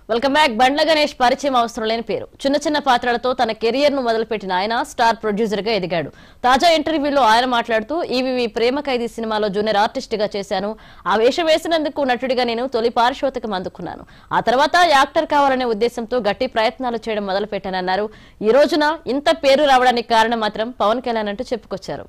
welcome back బండ్ల గణేష్ పరిచయం అవసరం లేని పేరు చిన్న చిన్న పాత్రలతో తన కెరియర్ ను మొదలుపెట్టిన ఆయన స్టార్ ప్రొడ్యూసర్ గా ఎదిగాడు తాజా ఇంటర్వ్యూలో ఆయన మాట్లాడుతూ ఈవీవి ప్రేమ ఖైదీ సినిమాలో జూనియర్ ఆర్టిస్ట్ గా చేశాను ఆ వేషం వేసినందుకు నటుడిగా నేను తొలి పారితోషికం అందుకున్నాను ఆ తర్వాత యాక్టర్ కావాలనే ఉద్దేశంతో గట్టి ప్రయత్నాలు చేయడం మొదలుపెట్టానన్నారు ఈ రోజున ఇంత పేరు రావడానికి కారణం మాత్రం పవన్ కళ్యాణ్ అంటూ చెప్పుకొచ్చారు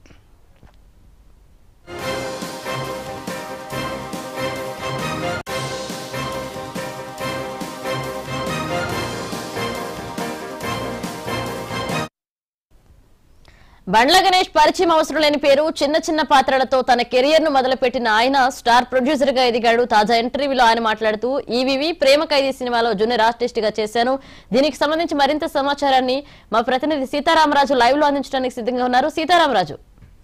బండ్ల గణేష్ పరిచయం అవసరం లేని పేరు చిన్న చిన్న పాత్రలతో తన కెరియర్ ను మొదలుపెట్టిన ఆయన స్టార్ ప్రొడ్యూసర్ గా ఎదిగాడు తాజా ఇంటర్వ్యూలో ఆయన మాట్లాడుతూ ఈవీవి ప్రేమ ఖైదీ సినిమాలో జూనియర్ ఆర్టిస్ట్ గా చేశాను దీనికి సంబంధించి మరింత సమాచారాన్ని మా ప్రతినిధి సీతారామరాజు లైవ్ లో అందించడానికి సిద్ధంగా ఉన్నారు సీతారామరాజు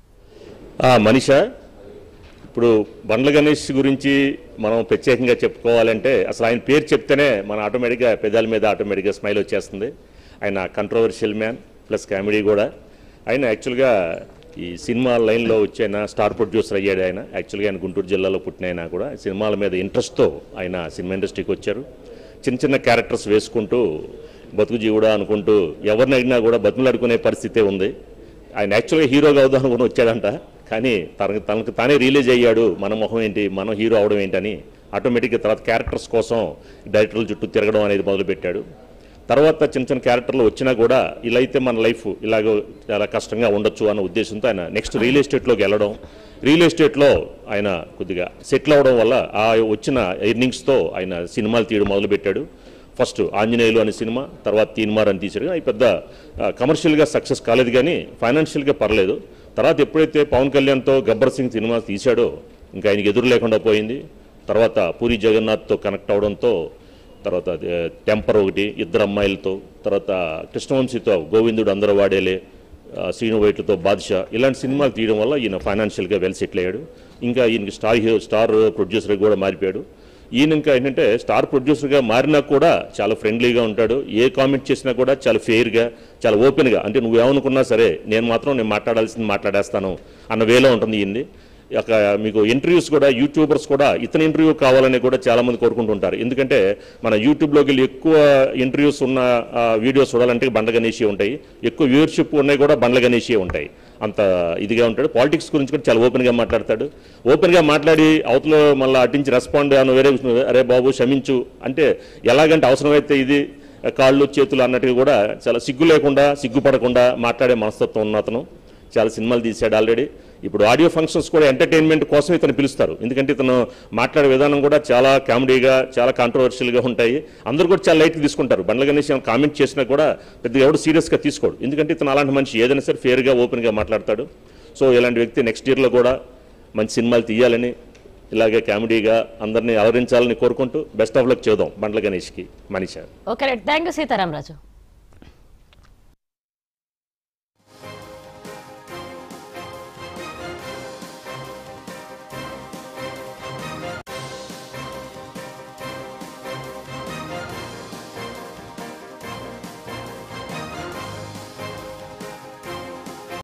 ఆ, మనిష ఇప్పుడు బండ్ల గణేష్ గురించి మనం ప్రత్యేకంగా చెప్పుకోవాలంటే అసలు ఆయన పేరు చెప్తేనే మన ఆటోమేటిక్గా పెదాల మీద ఆటోమేటిక్గా స్మైల్ వచ్చేస్తుంది ఆయన కంట్రవర్షియల్ మ్యాన్ ప్లస్ కామెడీ కూడా ఆయన యాక్చువల్గా ఈ సినిమా లైన్లో వచ్చైన స్టార్ ప్రొడ్యూసర్ అయ్యాడు ఆయన యాక్చువల్గా ఆయన గుంటూరు జిల్లాలో పుట్టిన ఆయన కూడా సినిమాల మీద ఇంట్రెస్ట్తో ఆయన సినిమా ఇండస్ట్రీకి వచ్చారు చిన్న చిన్న క్యారెక్టర్స్ వేసుకుంటూ బతుకు జీవుడా అనుకుంటూ ఎవరిని అడిగినా కూడా బతుకులాడుకునే పరిస్థితే ఉంది ఆయన యాక్చువల్గా హీరోగా అవుదాం అనుకుని వచ్చాడంట కానీ తనకు తనకు తానే రిలీజ్ అయ్యాడు మన మొహం ఏంటి మనం హీరో అవడం ఏంటని ఆటోమేటిక్గా తర్వాత క్యారెక్టర్స్ కోసం డైరెక్టర్ల చుట్టూ తిరగడం అనేది మొదలుపెట్టాడు తర్వాత చిన్న చిన్న క్యారెక్టర్లు వచ్చినా కూడా ఇలా అయితే మన లైఫ్ ఇలాగ చాలా కష్టంగా ఉండొచ్చు అన్న ఉద్దేశంతో ఆయన నెక్స్ట్ రియల్ ఎస్టేట్లోకి వెళ్ళడం రియల్ ఎస్టేట్లో ఆయన కొద్దిగా సెటిల్ అవడం వల్ల ఆ వచ్చిన ఎర్నింగ్స్తో ఆయన సినిమాలు తీయడం మొదలుపెట్టాడు ఫస్ట్ ఆంజనేయులు అనే సినిమా తర్వాత తీన్మార్ అని తీశాడు అవి పెద్ద ఆ, కమర్షియల్గా సక్సెస్ కాలేదు కానీ ఫైనాన్షియల్గా పర్లేదు తర్వాత ఎప్పుడైతే పవన్ కళ్యాణ్తో గబ్బర్ సింగ్ సినిమా తీశాడో ఇంకా ఆయనకి ఎదురు లేకుండా పోయింది తర్వాత పూరి జగన్నాథ్తో కనెక్ట్ అవడంతో తర్వాత ఆ, టెంపర్ ఒకటి ఇద్దరు అమ్మాయిలతో తర్వాత కృష్ణవంశీతో గోవిందుడు అందరూ వాడేలే ఆ, శ్రీను వైట్లతో బాద్షా ఇలాంటి సినిమాలు తీయడం వల్ల ఈయన ఫైనాన్షియల్గా వెల్ సెటిల్ అయ్యాడు ఇంకా ఈయనకి స్టార్ హీరో స్టార్ ప్రొడ్యూసర్ కూడా మారిపోయాడు ఈయన ఇంకా ఏంటంటే స్టార్ ప్రొడ్యూసర్గా మారినా కూడా చాలా ఫ్రెండ్లీగా ఉంటాడు ఏ కామెంట్ చేసినా కూడా చాలా ఫెయిర్గా చాలా ఓపెన్గా అంటే నువ్వేమనుకున్నా సరే నేను మాత్రం నేను మాట్లాడాల్సింది మాట్లాడేస్తాను అన్న వేలో ఉంటుంది ఈయనది ఒక మీకు ఇంటర్వ్యూస్ కూడా యూట్యూబర్స్ కూడా ఇతని ఇంటర్వ్యూ కావాలని కూడా చాలా మంది కోరుకుంటుంటారు ఎందుకంటే మన యూట్యూబ్లోకి వెళ్ళి ఎక్కువ ఇంటర్వ్యూస్ ఉన్న ఆ, వీడియోస్ చూడాలంటే బండ్ల గణేషి ఉంటాయి ఎక్కువ వ్యూవర్షిప్ ఉన్నాయి కూడా బండ్ల గణేషి ఉంటాయి అంత ఇదిగా ఉంటాడు పాలిటిక్స్ గురించి కూడా చాలా ఓపెన్గా మాట్లాడతాడు ఓపెన్గా మాట్లాడి అవతల మళ్ళీ అటించి రెస్పాండ్ అని వేరే అరే బాబు క్షమించు అంటే ఎలాగంటే అవసరమైతే ఇది కాళ్ళు చేతులు అన్నట్టుగా కూడా చాలా సిగ్గు లేకుండా సిగ్గుపడకుండా మాట్లాడే మనస్తత్వం ఉన్న అతను చాలా సినిమాలు తీశాడు ఆల్రెడీ ఇప్పుడు ఆడియో ఫంక్షన్స్ కూడా ఎంటర్టైన్మెంట్ కోసం ఇతను పిలుస్తారు ఎందుకంటే ఇతను మాట్లాడే విధానం కూడా చాలా కామెడీగా చాలా కాంట్రవర్షియల్గా ఉంటాయి అందరూ కూడా చాలా లైట్గా తీసుకుంటారు బండ్ల గణేష్ ఏమైనా కామెంట్ చేసినా కూడా పెద్దగా ఎవడు సీరియస్గా తీసుకోడు ఎందుకంటే ఇతను అలాంటి మనిషి ఏదైనా సరే ఫేర్గా ఓపెన్గా మాట్లాడతాడు సో ఇలాంటి వ్యక్తి నెక్స్ట్ ఇయర్లో కూడా మంచి సినిమాలు తీయాలని ఇలాగే కామెడీగా అందరినీ అలరించాలని కోరుకుంటూ బెస్ట్ ఆఫ్ లక్ చేద్దాం బండ్ల గణేష్కి Manisha okay thank you Sitaramaraju